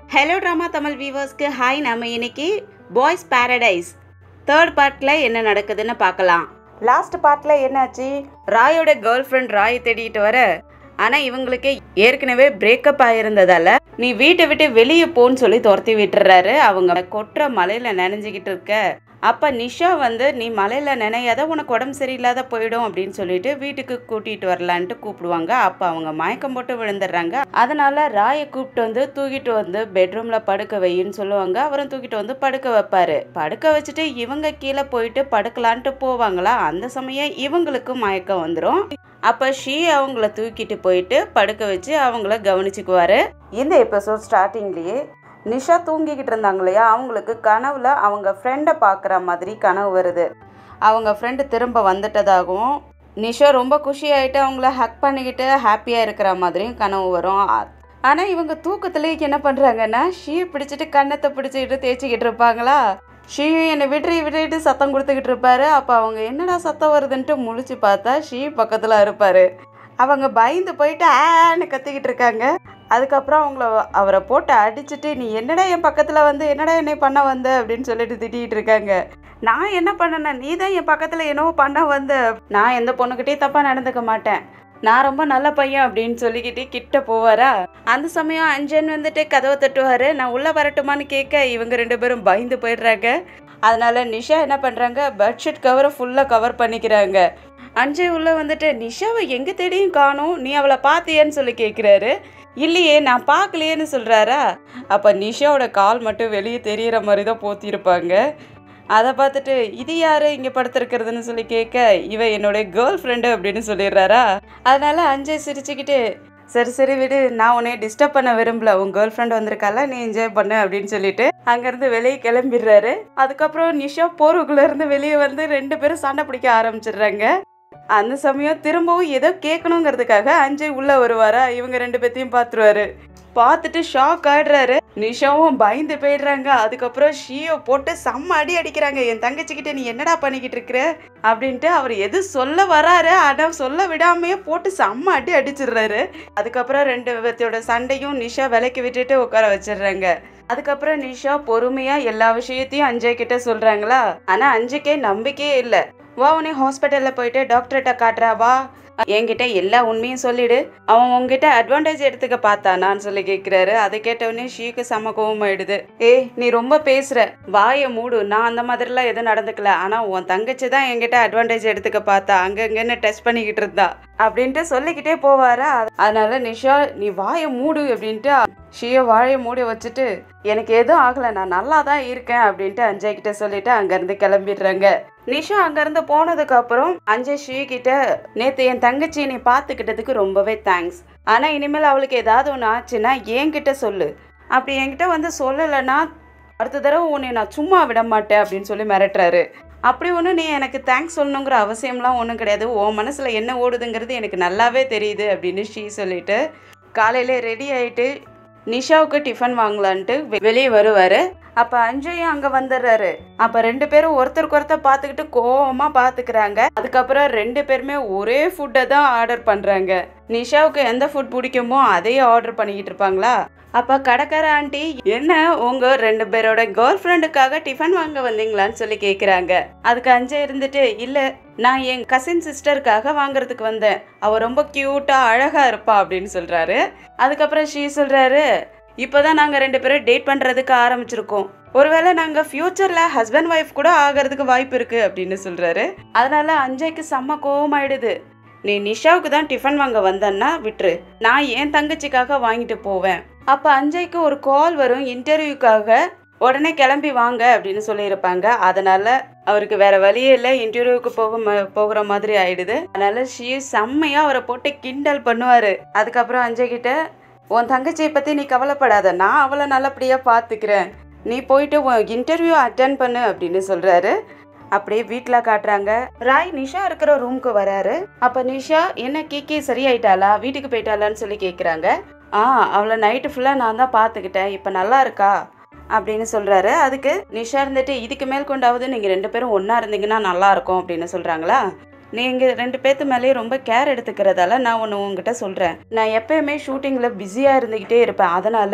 hello drama Tamil வியூவர்ஸ்க்கு hi நம்ம இன்னைக்கு பாய்ஸ் பாரடைஸ் தேர்ட் பார்ட்டில் என்ன நடக்குதுன்னு பார்க்கலாம் லாஸ்ட் பார்ட்டில் என்னாச்சு ராயோட கேர்ள் ஃப்ரெண்ட் ராய் தேடிட்டு வர ஆனால் இவங்களுக்கு ஏற்கனவே பிரேக்கப் ஆயிருந்ததால நீ வீட்டை விட்டு வெளியே போன்னு சொல்லி துரத்தி விட்டுறாரு அவங்க கொட்டுற மலையில் நனைஞ்சிக்கிட்டு இருக்க அப்போ நிஷா வந்து நீ மலையில் நினையாத உனக்கு உடம்பு சரியில்லாத போயிடும் அப்படின்னு சொல்லிட்டு வீட்டுக்கு கூட்டிகிட்டு வரலான்ட்டு கூப்பிடுவாங்க அப்போ அவங்க மயக்கம் போட்டு விழுந்துடுறாங்க அதனால ராயை கூப்பிட்டு வந்து தூக்கிட்டு வந்து பெட்ரூமில் படுக்க வைன்னு சொல்லுவாங்க அவரும் தூக்கிட்டு வந்து படுக்க வைப்பாரு படுக்க வச்சுட்டு இவங்க கீழே போயிட்டு படுக்கலான்ட்டு போவாங்களா அந்த சமயம் இவங்களுக்கு மயக்கம் வந்துடும் அப்போ ஷீ அவங்கள தூக்கிட்டு போயிட்டு படுக்க வச்சு அவங்கள கவனிச்சுக்குவாரு இந்த எபிசோட் ஸ்டார்டிங்லேயே நிஷா தூங்கிக்கிட்டு இருந்தாங்க இல்லையா அவங்களுக்கு கனவுல அவங்க ஃப்ரெண்டை பார்க்குற மாதிரி கனவு வருது அவங்க ஃப்ரெண்டு திரும்ப வந்துட்டதாகவும் நிஷா ரொம்ப குஷி ஆகிட்டு அவங்கள ஹக் பண்ணிக்கிட்டு ஹாப்பியாக இருக்கிற மாதிரியும் கனவு வரும் ஆனால் இவங்க தூக்கத்துலேயே என்ன பண்ணுறாங்கன்னா ஷீயை பிடிச்சிட்டு கன்னத்தை பிடிச்சிக்கிட்டு தேய்ச்சிக்கிட்டு இருப்பாங்களா ஷீயும் என்னை விட்டு விட்டுட்டு சத்தம் கொடுத்துக்கிட்டு இருப்பாரு அப்போ அவங்க என்னடா சத்தம் வருதுன்ட்டு முழிச்சு பார்த்தா ஷீ பக்கத்தில் இருப்பார் அவங்க பயந்து போயிட்டு ஆன்னு கத்திக்கிட்டு இருக்காங்க அதுக்கப்புறம் அவங்கள அவரை போட்டு அடிச்சுட்டு நீ என்னடா என் பக்கத்தில் வந்து என்னடா என்னை பண்ண வந்த அப்படின்னு சொல்லிட்டு திட்டிகிட்டு இருக்காங்க நான் என்ன பண்ணேன்னா நீ தான் என் பக்கத்தில் என்னவோ பண்ண வந்த நான் எந்த பொண்ணுக்கிட்டே தப்பாக நடந்துக்க மாட்டேன் நான் ரொம்ப நல்ல பையன் அப்படின்னு சொல்லிக்கிட்டு கிட்ட போவாரா அந்த சமயம் அஞ்சன் வந்துட்டு கதவை தட்டுவார் நான் உள்ளே வரட்டுமான்னு கேட்க இவங்க ரெண்டு பேரும் பயந்து போயிடுறாங்க அதனால நிஷா என்ன பண்ணுறாங்க பெட்ஷீட் கவரை ஃபுல்லாக கவர் பண்ணிக்கிறாங்க அஞ்சய் உள்ள வந்துட்டு நிஷாவை எங்கே தேடியும் காணும் நீ அவளை பார்த்தியேன்னு சொல்லி கேட்குறாரு இல்லையே நான் பார்க்கலையேன்னு சொல்கிறாரா அப்போ நிஷாவோட கால் மட்டும் வெளியே தெரியிற மாதிரி தான் போத்திருப்பாங்க அதை பார்த்துட்டு இது யார் இங்கே படுத்திருக்கிறதுன்னு சொல்லி கேட்க இவ என்னுடைய கேர்ள் ஃப்ரெண்டு அப்படின்னு சொல்லிடுறாரா அதனால அஞ்சய் சிரிச்சுக்கிட்டு சரி சரி விடு நான் உன்னை டிஸ்டர்ப் பண்ண விரும்பல உன் கேர்ள் ஃப்ரெண்ட் வந்திருக்கால நீ என்ஜாய் பண்ணு அப்படின்னு சொல்லிட்டு அங்கேருந்து வெளியே கிளம்பிடுறாரு அதுக்கப்புறம் நிஷா போர்வுக்குள்ள இருந்து வெளியே வந்து ரெண்டு பேரும் சண்டை பிடிக்க ஆரம்பிச்சிடுறாங்க அந்த சமயம் திரும்பவும் ஏதோ கேட்கணுங்கிறதுக்காக அஞ்சய் உள்ள வருவாரா இவங்க ரெண்டு பேத்தையும் பார்த்துருவாரு பார்த்துட்டு ஷாக் ஆயிடுறாரு நிஷாவும் பயந்து போயிடுறாங்க அதுக்கப்புறம் ஷீயோ போட்டு செம்ம அடி அடிக்கிறாங்க என் தங்கச்சிக்கிட்ட நீ என்னடா பண்ணிக்கிட்டு இருக்கிற அப்படின்ட்டு அவர் எது சொல்ல வராரு ஆனால் சொல்ல விடாமையே போட்டு செம்ம அடி அடிச்சிடுறாரு அதுக்கப்புறம் ரெண்டு பேர்த்தோட சண்டையும் நிஷா விலைக்கு விட்டுட்டு உட்கார வச்சிடுறாங்க அதுக்கப்புறம் நிஷா பொறுமையா எல்லா விஷயத்தையும் அஞ்சய் கிட்ட சொல்றாங்களா ஆனா அஞ்சுக்கே நம்பிக்கையே இல்லை வா உன்னை ஹாஸ்பிட்டலில் போயிட்டு டாக்டர்கிட்ட காட்டுறா வா என்கிட்ட எல்லா உண்மையும் சொல்லிடு அவன் உங்ககிட்ட அட்வான்டேஜ் எடுத்துக்க பார்த்தானான்னு சொல்லி கேட்குறாரு அதை கேட்டவுடனே ஷீக்கு செம கோவமாயிடுது ஏய் நீ ரொம்ப பேசுற வாயை மூடு நான் அந்த மாதிரிலாம் எதுவும் நடந்துக்கல ஆனால் உன் தங்கச்சி தான் என்கிட்ட அட்வான்டேஜ் எடுத்துக்க பார்த்தா அங்கங்கன்னு டெஸ்ட் பண்ணிக்கிட்டு இருந்தா அப்படின்ட்டு சொல்லிக்கிட்டே போவாரா அதனால நிஷா நீ வாயை மூடு அப்படின்ட்டு ஷியோ வாழையை மூடி வச்சுட்டு எனக்கு எதுவும் ஆகலை நான் நல்லா தான் இருக்கேன் அப்படின்ட்டு அஞ்சய் கிட்ட சொல்லிட்டு அங்கேருந்து கிளம்பிடுறாங்க நிஷா அங்கேருந்து போனதுக்கு அப்புறம் அஞ்சய் ஷீ கிட்ட நேற்று என் தங்கச்சி நீ பார்த்துக்கிட்டதுக்கு ரொம்பவே தேங்க்ஸ் ஆனால் இனிமேல் அவளுக்கு ஏதாவது ஒன்று ஆச்சுன்னா என்கிட்ட சொல்லு அப்படி என்கிட்ட வந்து சொல்லலைன்னா அடுத்த தடவை உன்னை நான் சும்மா விட மாட்டேன் அப்படின்னு சொல்லி மிரட்டுறாரு அப்படி ஒன்றும் நீ எனக்கு தேங்க்ஸ் சொல்லணுங்கிற அவசியம்லாம் ஒன்றும் கிடையாது உன் மனசில் என்ன ஓடுதுங்கிறது எனக்கு நல்லாவே தெரியுது அப்படின்னு ஷீ சொல்லிட்டு காலையில் ரெடி ஆகிட்டு நிஷாவுக்கு டிஃபன் வாங்கலான்ட்டு வெளியே வருவார் அப்போ அஞ்சயும் அங்கே வந்துடுறாரு அப்போ ரெண்டு பேரும் ஒருத்தருக்கு ஒருத்தர் பார்த்துக்கிட்டு கோவமாக பார்த்துக்கிறாங்க அதுக்கப்புறம் ரெண்டு பேருமே ஒரே ஃபுட்டை தான் ஆர்டர் பண்ணுறாங்க நிஷாவுக்கு எந்த ஃபுட் பிடிக்குமோ அதையே ஆர்டர் பண்ணிக்கிட்டு இருப்பாங்களா அப்போ கடைக்கார ஆண்டி என்ன உங்கள் ரெண்டு பேரோட கேர்ள் ஃப்ரெண்டுக்காக டிஃபன் வாங்க வந்தீங்களான்னு சொல்லி கேட்குறாங்க அதுக்கு அஞ்சே இருந்துட்டு இல்லை நான் என் கசின் சிஸ்டருக்காக வாங்குறதுக்கு வந்தேன் அவள் ரொம்ப க்யூட்டாக அழகாக இருப்பா அப்படின்னு சொல்கிறாரு அதுக்கப்புறம் ஷீ சொல்கிறாரு இப்போ தான் நாங்கள் ரெண்டு பேரும் டேட் பண்ணுறதுக்கு ஆரம்பிச்சிருக்கோம் ஒருவேளை நாங்கள் ஃப்யூச்சரில் ஹஸ்பண்ட் ஒய்ஃப் கூட ஆகிறதுக்கு வாய்ப்பு இருக்குது அப்படின்னு சொல்கிறாரு அதனால அஞ்சய்க்கு செம்ம கோவமாயிடுது நீ நிஷாவுக்கு தான் டிஃபன் வாங்க வந்தன்னா விட்டுரு நான் என் தங்கச்சிக்காக வாங்கிட்டு போவேன் அப்போ அஞ்சய்க்கு ஒரு கால் வரும் இன்டர்வியூக்காக உடனே கிளம்பி வாங்க அப்படின்னு சொல்லியிருப்பாங்க அதனால அவருக்கு வேற வழியே இல்லை இன்டர்வியூக்கு போக ம- போகிற மாதிரி ஆயிடுது அதனால ஷீ செம்மையா அவரை போட்டு கிண்டல் பண்ணுவாரு அதுக்கப்புறம் அஞ்சய் கிட்ட உன் தங்கச்சியை பத்தி நீ கவலைப்படாத நான் அவளை நல்லபடியா பார்த்துக்கிறேன் நீ போயிட்டு உன் இன்டர்வியூ அட்டன் பண்ணு அப்படின்னு சொல்றாரு அப்படியே வீட்டில் காட்டுறாங்க ராய் நிஷா இருக்கிற ரூமுக்கு வராரு அப்போ நிஷா என்ன கேக்கே சரியாயிட்டாளா வீட்டுக்கு போயிட்டாளான்னு சொல்லி கேட்குறாங்க ஆ அவளை நைட்டு ஃபுல்லாக நான் தான் பார்த்துக்கிட்டேன் இப்போ நல்லா இருக்கா அப்படின்னு சொல்கிறாரு அதுக்கு நிஷா இருந்துட்டு இதுக்கு மேல் கொண்டாவது நீங்கள் ரெண்டு பேரும் ஒன்றா இருந்தீங்கன்னா நல்லா இருக்கும் அப்படின்னு சொல்கிறாங்களா நீங்கள் ரெண்டு பேர்த்து மேலேயே ரொம்ப கேர் எடுத்துக்கிறதால நான் ஒன்று உங்ககிட்ட சொல்கிறேன் நான் எப்பயுமே ஷூட்டிங்கில் பிஸியாக இருந்துக்கிட்டே இருப்பேன் அதனால்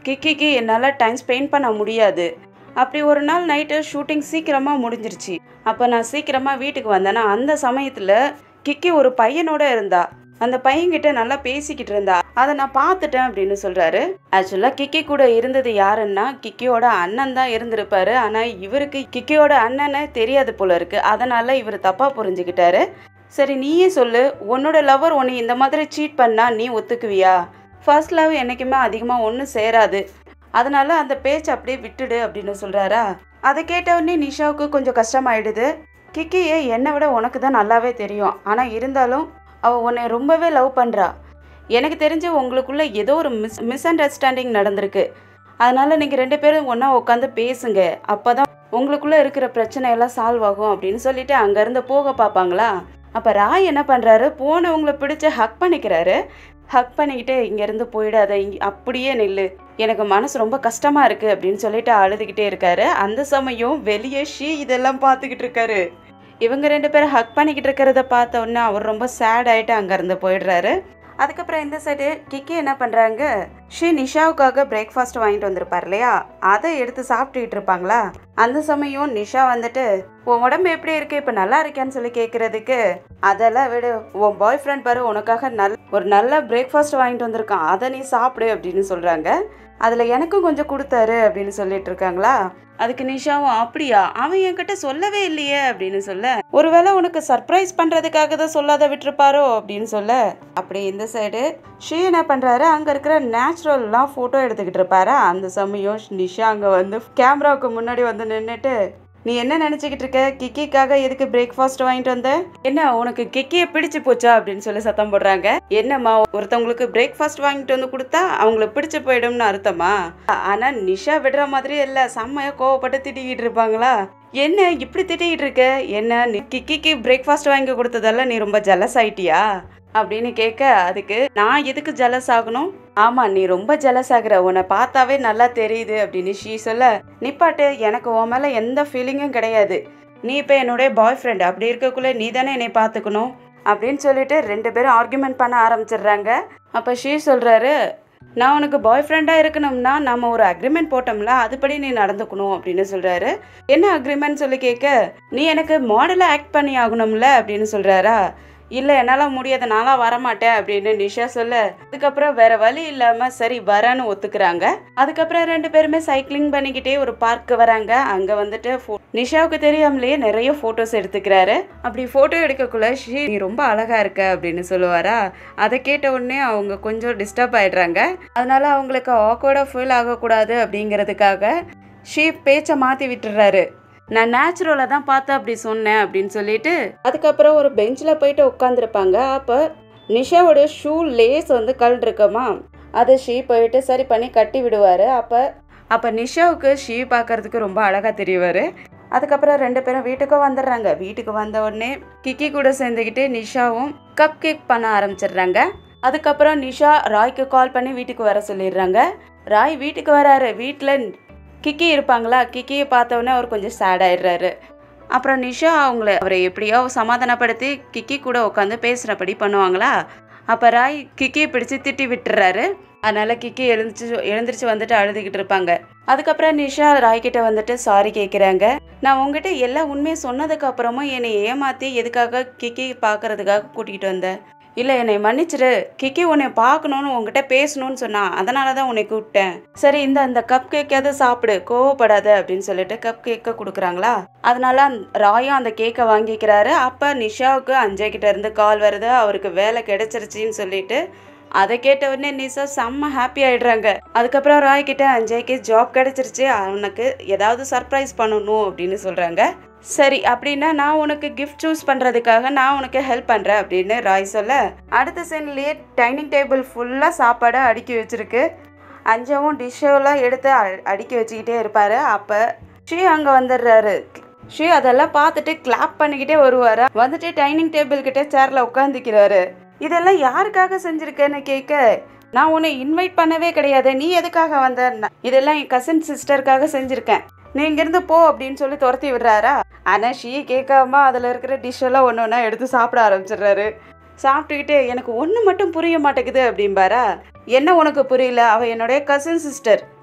கிக்கிக்கு என்னால் டைம் ஸ்பெண்ட் பண்ண முடியாது அப்படி ஒரு நாள் நைட்டு ஷூட்டிங் சீக்கிரமாக முடிஞ்சிருச்சு அப்போ நான் சீக்கிரமாக வீட்டுக்கு வந்தேன்னா அந்த சமயத்தில் கிக்கி ஒரு பையனோட இருந்தா அந்த பையன்கிட்ட நல்லா பேசிக்கிட்டு இருந்தா அதை நான் பார்த்துட்டேன் அப்படின்னு சொல்றாரு ஆக்சுவலாக கிக்கி கூட இருந்தது யாருன்னா கிக்கியோட அண்ணன் தான் இருந்திருப்பாரு ஆனால் இவருக்கு கிக்கியோட அண்ணனை தெரியாது போல இருக்கு அதனால இவர் தப்பா புரிஞ்சுக்கிட்டாரு சரி நீயே சொல்லு உன்னோட லவர் உன்னை இந்த மாதிரி சீட் பண்ணா நீ ஒத்துக்குவியா ஃபர்ஸ்ட் லவ் என்னைக்குமே அதிகமாக ஒன்றும் சேராது அதனால அந்த பேச்சு அப்படியே விட்டுடு அப்படின்னு சொல்றாரா அதை கேட்டவுடனே நிஷாவுக்கு கொஞ்சம் கஷ்டமாயிடுது கிக்கியை என்னை விட உனக்கு தான் நல்லாவே தெரியும் ஆனால் இருந்தாலும் அவள் உன்னை ரொம்பவே லவ் பண்ணுறா எனக்கு தெரிஞ்சு உங்களுக்குள்ள ஏதோ ஒரு மிஸ் மிஸ் அண்டர்ஸ்டாண்டிங் நடந்திருக்கு அதனால நீங்கள் ரெண்டு பேரும் ஒன்றா உட்காந்து பேசுங்க அப்போ தான் உங்களுக்குள்ளே இருக்கிற பிரச்சனை எல்லாம் சால்வ் ஆகும் அப்படின்னு சொல்லிட்டு அங்கேருந்து போக பார்ப்பாங்களா அப்போ ராய் என்ன பண்ணுறாரு போனவங்களை பிடிச்சு ஹக் பண்ணிக்கிறாரு ஹக் பண்ணிக்கிட்டு இங்கேருந்து போயிடாத இங்க அப்படியே நில்லு எனக்கு மனசு ரொம்ப கஷ்டமாக இருக்குது அப்படின்னு சொல்லிட்டு அழுதுகிட்டே இருக்காரு அந்த சமயம் வெளியே ஷீ இதெல்லாம் பார்த்துக்கிட்டு இருக்காரு இவங்க ரெண்டு பேரும் ஹக் பண்ணிக்கிட்டு இருக்கிறத பார்த்த உடனே அவர் ரொம்ப சேட் ஆகிட்டு அங்கேருந்து போயிடுறாரு அதுக்கப்புறம் இந்த சைடு கிக்கி என்ன பண்ணுறாங்க ஷீ நிஷாவுக்காக பிரேக்ஃபாஸ்ட் வாங்கிட்டு வந்திருப்பார் இல்லையா அதை எடுத்து சாப்பிட்டுக்கிட்டு இருப்பாங்களா அந்த சமயம் நிஷா வந்துட்டு உன் உடம்பு எப்படி இருக்கு இப்போ நல்லா இருக்கியான்னு சொல்லி கேட்குறதுக்கு அதெல்லாம் விடு உன் பாய் ஃப்ரெண்ட் பாரு உனக்காக நல் ஒரு நல்ல பிரேக்ஃபாஸ்ட் வாங்கிட்டு வந்திருக்கான் அதை நீ சாப்பிடு அப்படின்னு சொல்கிறாங்க அதில் எனக்கும் கொஞ்சம் கொடுத்தாரு அப்படின்னு சொல்லிட்டு இருக்காங்களா அதுக்கு நிஷாவும் அப்படியா அவன் என்கிட்ட சொல்லவே இல்லையே அப்படின்னு சொல்ல ஒருவேளை உனக்கு சர்ப்ரைஸ் பண்றதுக்காக தான் சொல்லாத விட்டுருப்பாரோ அப்படின்னு சொல்ல அப்படி இந்த சைடு ஷீ என்ன பண்றாரு அங்க இருக்கிற நேச்சுரல்லாம் போட்டோ எடுத்துக்கிட்டு இருப்பாரு அந்த சமயம் நிஷா அங்க வந்து கேமராவுக்கு முன்னாடி வந்து நின்றுட்டு நீ என்ன நினச்சிக்கிட்டு இருக்க கிக்கிக்காக எதுக்கு பிரேக்ஃபாஸ்ட் வாங்கிட்டு வந்த என்ன உனக்கு கிக்கியை பிடிச்சு போச்சா அப்படின்னு சொல்லி சத்தம் போடுறாங்க என்னம்மா ஒருத்தவங்களுக்கு பிரேக்ஃபாஸ்ட் வாங்கிட்டு வந்து கொடுத்தா அவங்களுக்கு பிடிச்சு போயிடும்னு அர்த்தமா ஆனா நிஷா விடுற மாதிரி இல்ல செம்மையா கோவப்பட்டு திட்டிக்கிட்டு இருப்பாங்களா என்ன இப்படி திட்டிக்கிட்டு இருக்க என்ன நீ கிக்கிக்கு பிரேக்ஃபாஸ்ட் வாங்கி கொடுத்ததால நீ ரொம்ப ஜலஸ் ஆயிட்டியா அப்படின்னு கேட்க அதுக்கு நான் எதுக்கு ஜலஸ் ஆகணும் ஆமா நீ ரொம்ப ஜலஸ் ஆகுற உன்னை பார்த்தாவே நல்லா தெரியுது அப்படின்னு ஷீ சொல்ல நிப்பாட்டு எனக்கு உன் மேல எந்த ஃபீலிங்கும் கிடையாது நீ இப்போ என்னுடைய பாய் ஃப்ரெண்ட் அப்படி இருக்கக்குள்ள நீ தானே என்னை பார்த்துக்கணும் அப்படின்னு சொல்லிட்டு ரெண்டு பேரும் ஆர்குமெண்ட் பண்ண ஆரம்பிச்சிடுறாங்க அப்போ ஷீ சொல்றாரு நான் உனக்கு பாய் ஃப்ரெண்டாக இருக்கணும்னா நம்ம ஒரு அக்ரிமெண்ட் போட்டோம்ல அதுபடி நீ நடந்துக்கணும் அப்படின்னு சொல்கிறாரு என்ன அக்ரிமெண்ட் சொல்லி கேட்க நீ எனக்கு மாடலாக ஆக்ட் பண்ணி ஆகணும்ல அப்படின்னு சொல்கிறாரா இல்லை என்னால் முடியாது நான்லாம் வரமாட்டேன் அப்படின்னு நிஷா சொல்ல அதுக்கப்புறம் வேற வழி இல்லாமல் சரி வரேன்னு ஒத்துக்கிறாங்க அதுக்கப்புறம் ரெண்டு பேருமே சைக்கிளிங் பண்ணிக்கிட்டே ஒரு பார்க்கு வராங்க அங்கே வந்துட்டு pho- நிஷாவுக்கு தெரியாமலேயே நிறைய ஃபோட்டோஸ் எடுத்துக்கிறாரு அப்படி ஃபோட்டோ எடுக்கக்குள்ள ஷீ நீ ரொம்ப அழகா இருக்க அப்படின்னு சொல்லுவாரா அதை கேட்ட உடனே அவங்க கொஞ்சம் டிஸ்டர்ப் ஆயிடுறாங்க அதனால அவங்களுக்கு ஆக்வர்டாக ஃபீல் ஆகக்கூடாது அப்படிங்கிறதுக்காக ஷீ பேச்சை மாற்றி விட்டுறாரு நான் நேச்சுரலாக தான் பார்த்து அப்படி சொன்னேன் அப்படின்னு சொல்லிட்டு அதுக்கப்புறம் ஒரு பெஞ்சில் போயிட்டு உட்காந்துருப்பாங்க அப்போ நிஷாவோட ஷூ லேஸ் வந்து கழண்டிருக்கமா அதை ஷீ போயிட்டு சரி பண்ணி கட்டி விடுவார் அப்போ அப்போ நிஷாவுக்கு ஷீ பார்க்கறதுக்கு ரொம்ப அழகாக தெரியவார் அதுக்கப்புறம் ரெண்டு பேரும் வீட்டுக்கும் வந்துடுறாங்க வீட்டுக்கு வந்த உடனே கிக்கி கூட சேர்ந்துக்கிட்டு நிஷாவும் கப் கேக் பண்ண ஆரம்பிச்சிடுறாங்க அதுக்கப்புறம் நிஷா ராய்க்கு கால் பண்ணி வீட்டுக்கு வர சொல்லிடுறாங்க ராய் வீட்டுக்கு வராரு வீட்டில் கிக்கி இருப்பாங்களா கிக்கியை பார்த்த உடனே அவர் கொஞ்சம் சேட் ஆயிடுறாரு அப்புறம் நிஷா அவங்கள அவரை எப்படியோ சமாதானப்படுத்தி கிக்கி கூட உட்காந்து பேசுகிறபடி பண்ணுவாங்களா அப்போ ராய் கிக்கியை பிடிச்சு திட்டி விட்டுறாரு அதனால கிக்கி எழுந்துச்சு எழுந்திரிச்சு வந்துட்டு அழுதுகிட்டு இருப்பாங்க அதுக்கப்புறம் நிஷா ராய் கிட்ட வந்துட்டு சாரி கேட்குறாங்க நான் உங்ககிட்ட எல்லா உண்மையும் சொன்னதுக்கு அப்புறமும் என்னை ஏமாத்தி எதுக்காக கிக்கி பார்க்கறதுக்காக கூட்டிகிட்டு வந்தேன் இல்லை என்னை மன்னிச்சிரு கிக்கி உன்னை பார்க்கணும்னு உங்ககிட்ட பேசணும்னு சொன்னா அதனால தான் உன்னை கூப்பிட்டேன் சரி இந்த அந்த கப் கேக்கையாவது சாப்பிடு கோவப்படாத அப்படின்னு சொல்லிட்டு கப் கேக்கை கொடுக்குறாங்களா அதனால அந்த- ராயும் அந்த கேக்கை வாங்கிக்கிறாரு அப்போ நிஷாவுக்கு அஞ்சய் கிட்ட இருந்து கால் வருது அவருக்கு வேலை கிடைச்சிருச்சின்னு சொல்லிட்டு அதை கேட்ட உடனே நிஷா செம்ம ஹாப்பி ஆயிடுறாங்க அதுக்கப்புறம் ராய் கிட்ட அஞ்சய்க்கு ஜாப் கிடைச்சிருச்சு அவனுக்கு ஏதாவது சர்ப்ரைஸ் பண்ணணும் அப்படின்னு சொல்றாங்க சரி அப்படின்னா நான் உனக்கு கிஃப்ட் சூஸ் பண்ணுறதுக்காக நான் உனக்கு ஹெல்ப் பண்ணுறேன் அப்படின்னு ராய் சொல்ல அடுத்த சீன்லேயே டைனிங் டேபிள் ஃபுல்லாக சாப்பாடை அடுக்கி வச்சிருக்கு அஞ்சவும் டிஷ்ஷெல்லாம் எடுத்து அ- அடுக்கி வச்சுக்கிட்டே இருப்பார் அப்போ ஸ்ரீ அங்கே வந்துடுறாரு ஸ்ரீ அதெல்லாம் பார்த்துட்டு கிளாப் பண்ணிக்கிட்டே வருவாரா வந்துட்டு டைனிங் டேபிள் கிட்ட சேரில் உட்காந்துக்கிறாரு இதெல்லாம் யாருக்காக செஞ்சுருக்கேன்னு கேட்க நான் உன்னை இன்வைட் பண்ணவே கிடையாது நீ எதுக்காக வந்த நான் இதெல்லாம் என் கசின் சிஸ்டருக்காக செஞ்சுருக்கேன் நீ இங்கேருந்து போ அப்படின்னு சொல்லி துரத்தி விடுறாரா ஆனால் ஷீ கேட்காம அதில் இருக்கிற டிஷ் எல்லாம் ஒன்று ஒன்றா எடுத்து சாப்பிட ஆரம்பிச்சிடுறாரு சாப்பிட்டுக்கிட்டு எனக்கு ஒன்று மட்டும் புரிய மாட்டேங்குது அப்படிம்பாரா என்ன உனக்கு புரியல அவள் என்னுடைய கசின் சிஸ்டர்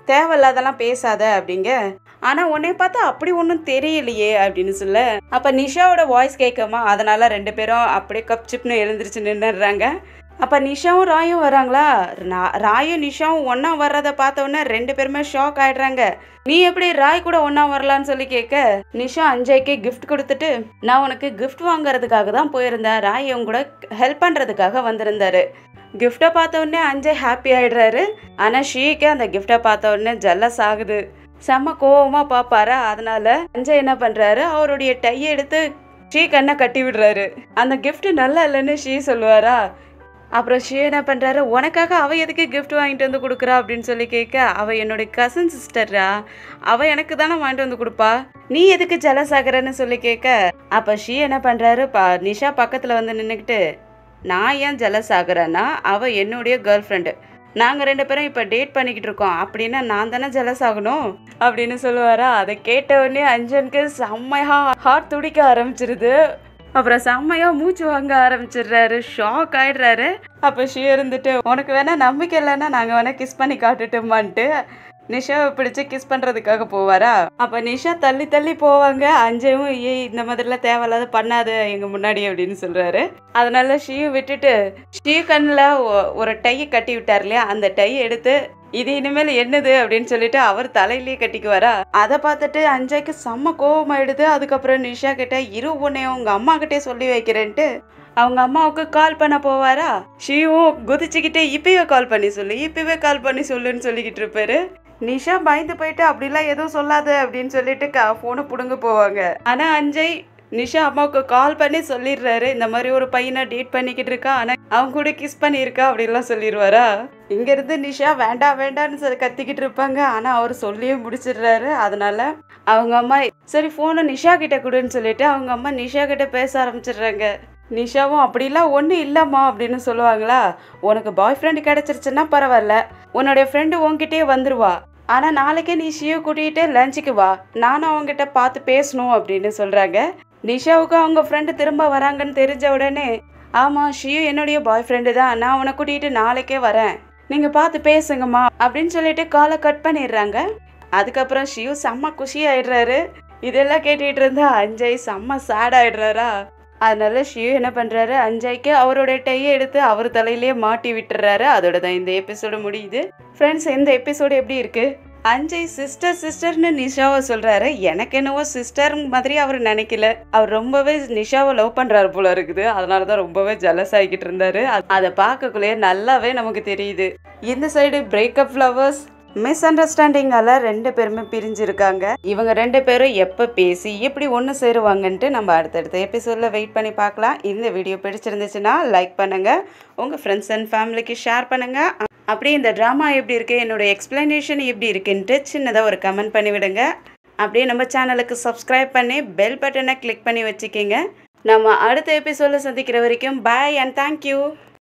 தேவையில்லாதெல்லாம் பேசாத அப்படிங்க ஆனால் உன்னை பார்த்தா அப்படி ஒன்றும் தெரியலையே அப்படின்னு சொல்ல அப்போ நிஷாவோட வாய்ஸ் கேட்கமா அதனால ரெண்டு பேரும் அப்படியே கப் சிப்னு எழுந்திரிச்சு நின்றுடுறாங்க அப்போ நிஷாவும் ராயும் வராங்களா ரா- ராயும் நிஷாவும் ஒன்றா வர்றதை பார்த்த உடனே ரெண்டு பேருமே ஷாக் ஆயிடுறாங்க நீ எப்படி ராய் கூட ஒன்றா வரலான்னு சொல்லி கேட்க நிஷா அஞ்சய்க்கு gift கொடுத்துட்டு நான் உனக்கு gift வாங்குறதுக்காக தான் போயிருந்தேன் ராய் உன் கூட ஹெல்ப் பண்ணுறதுக்காக வந்திருந்தாரு கிஃப்டை பார்த்த உடனே அஞ்சய் ஹாப்பி ஆயிடுறாரு ஆனால் ஷீக்கு அந்த கிஃப்டை பார்த்த உடனே ஜல்லஸ் ஆகுது செம்ம கோவமா பார்ப்பாரா அதனால அஞ்சய் என்ன பண்றாரு அவருடைய டையை எடுத்து ஷீ கண்ணை கட்டி விடுறாரு அந்த gift நல்லா இல்லைன்னு ஷீ சொல்லுவாரா அப்புறம் ஷீ என்ன பண்றாரு உனக்காக அவ எதுக்கு gift வாங்கிட்டு வந்து கொடுக்குறா அப்படின்னு சொல்லி கேட்க அவ என்னுடைய கசின் சிஸ்டர்ரா அவ எனக்கு தானே வாங்கிட்டு வந்து கொடுப்பா நீ எதுக்கு ஜலஸ் ஆகுறன்னு சொல்லி கேட்க அப்ப ஷீ என்ன பண்றாரு பா நிஷா பக்கத்துல வந்து நின்றுக்கிட்டு நான் ஏன் ஜலஸ் ஆகுறேன்னா அவ என்னுடைய கேர்ள் ஃப்ரெண்டு நாங்கள் ரெண்டு பேரும் இப்போ டேட் பண்ணிக்கிட்டு இருக்கோம் அப்படின்னா நான் தானே ஜலஸ் ஆகணும் அப்படின்னு சொல்லுவாரா அதை கேட்ட உடனே அஞ்சனுக்கு செம்மையா ஹார்ட் துடிக்க ஆரம்பிச்சிருது அப்புறம் செம்மையா மூச்சு வாங்க ஆரம்பிச்சிடுறாரு ஷாக் ஆயிடுறாரு அப்போ ஷீ இருந்துட்டு உனக்கு வேணா நம்பிக்கை இல்லைன்னா நாங்கள் வேணா கிஸ் பண்ணி காட்டுட்டோமான்ட்டு நிஷாவை பிடிச்சு கிஸ் பண்ணுறதுக்காக போவாரா அப்போ நிஷா தள்ளி தள்ளி போவாங்க அஞ்சையும் ஏய் இந்த மாதிரிலாம் தேவையில்லாத பண்ணாது எங்கள் முன்னாடி அப்படின்னு சொல்கிறாரு அதனால ஷீயை விட்டுட்டு ஷீ கண்ணில் ஒரு டையை கட்டி விட்டார் இல்லையா அந்த டையை எடுத்து இது இனிமேல் என்னது அப்படின்னு சொல்லிட்டு அவர் தலையிலேயே கட்டிக்குவாரா அதை பார்த்துட்டு அஞ்சைக்கு செம்ம கோவமாயிடுது அதுக்கப்புறம் நிஷா கிட்ட இரு உன்னையும் உங்க அம்மா கிட்டே சொல்லி வைக்கிறேன்ட்டு அவங்க அம்மாவுக்கு கால் பண்ண போவாரா ஷீவும் குதிச்சுக்கிட்டே இப்பவே கால் பண்ணி சொல்லு இப்பவே கால் பண்ணி சொல்லுன்னு சொல்லிக்கிட்டு இருப்பாரு நிஷா பயந்து போயிட்டு அப்படிலாம் எதுவும் சொல்லாத அப்படின்னு சொல்லிட்டு ஃபோனை புடுங்க போவாங்க ஆனா அஞ்சய் நிஷா அம்மாவுக்கு கால் பண்ணி சொல்லிடுறாரு இந்த மாதிரி ஒரு பையனை டேட் பண்ணிக்கிட்டு இருக்கா ஆனா அவங்க கூட கிஸ் பண்ணியிருக்கா அப்படிலாம் சொல்லிடுவாரா இங்க இருந்து நிஷா வேண்டாம் வேண்டாம்னு சொல்லி கத்திக்கிட்டு இருப்பாங்க ஆனா அவர் சொல்லியே முடிச்சிடுறாரு அதனால அவங்க அம்மா சரி போனை நிஷா கிட்ட கொடுன்னு சொல்லிட்டு அவங்க அம்மா நிஷா கிட்ட பேச ஆரம்பிச்சிடுறாங்க நிஷாவும் அப்படிலாம் ஒன்றும் இல்லைம்மா அப்படின்னு சொல்லுவாங்களா உனக்கு பாய் ஃப்ரெண்டு கிடச்சிருச்சுன்னா பரவாயில்ல உன்னுடைய ஃப்ரெண்டு உன்கிட்டயே வந்துருவா ஆனால் நாளைக்கே நீ ஷியோ கூட்டிகிட்டு லஞ்சுக்கு வா நானும் அவங்ககிட்ட பார்த்து பேசணும் அப்படின்னு சொல்கிறாங்க நிஷாவுக்கு அவங்க ஃப்ரெண்டு திரும்ப வராங்கன்னு தெரிஞ்ச உடனே ஆமாம் ஷியோ என்னுடைய பாய் ஃப்ரெண்டு தான் நான் உன்னை கூட்டிகிட்டு நாளைக்கே வரேன் நீங்கள் பார்த்து பேசுங்கம்மா அப்படின்னு சொல்லிட்டு காலை கட் பண்ணிடுறாங்க அதுக்கப்புறம் ஷியு செம்ம குஷி ஆயிடுறாரு இதெல்லாம் கேட்டுட்டு இருந்தா அஞ்சய் செம்ம சேட் ஆயிடுறாரா அதனால ஷியு என்ன பண்றாரு அஞ்சய்க்கு அவரோட டையை எடுத்து அவர் தலையிலேயே மாட்டி விட்டுறாரு அதோட தான் இந்த எபிசோடு முடியுது ஃப்ரெண்ட்ஸ் இந்த எபிசோடு எப்படி இருக்கு அஞ்சய் சிஸ்டர் சிஸ்டர்னு நிஷாவை சொல்றாரு எனக்கு என்னவோ சிஸ்டர் மாதிரி அவர் நினைக்கல அவர் ரொம்பவே நிஷாவை லவ் பண்றாரு போல இருக்குது அதனால தான் ரொம்பவே ஜலஸ் ஆகிக்கிட்டு இருந்தாரு அ- அதை பார்க்கக்குள்ளேயே நல்லாவே நமக்கு தெரியுது இந்த சைடு பிரேக்கப் ஃப்ளவர்ஸ் மிஸ் அண்டர்ஸ்டாண்டிங்கால ரெண்டு பேருமே பிரிஞ்சிருக்காங்க இவங்க ரெண்டு பேரும் எப்போ பேசி எப்படி ஒன்று சேருவாங்கன்ட்டு நம்ம அடுத்தடுத்த எபிசோடில் வெயிட் பண்ணி பார்க்கலாம் இந்த வீடியோ பிடிச்சிருந்துச்சுன்னா லைக் பண்ணுங்க உங்கள் ஃப்ரெண்ட்ஸ் அண்ட் ஃபேமிலிக்கு ஷேர் பண்ணுங்க அப்படியே இந்த ட்ராமா எப்படி இருக்கு என்னோட எக்ஸ்பிளனேஷன் எப்படி இருக்குன்ட்டு சின்னதாக ஒரு கமெண்ட் பண்ணி விடுங்க அப்படியே நம்ம சேனலுக்கு சப்ஸ்கிரைப் பண்ணி பெல் பட்டனை கிளிக் பண்ணி வச்சுக்கோங்க நம்ம அடுத்த எபிசோடில் சந்திக்கிற வரைக்கும் பாய் அண்ட் தேங்க்யூ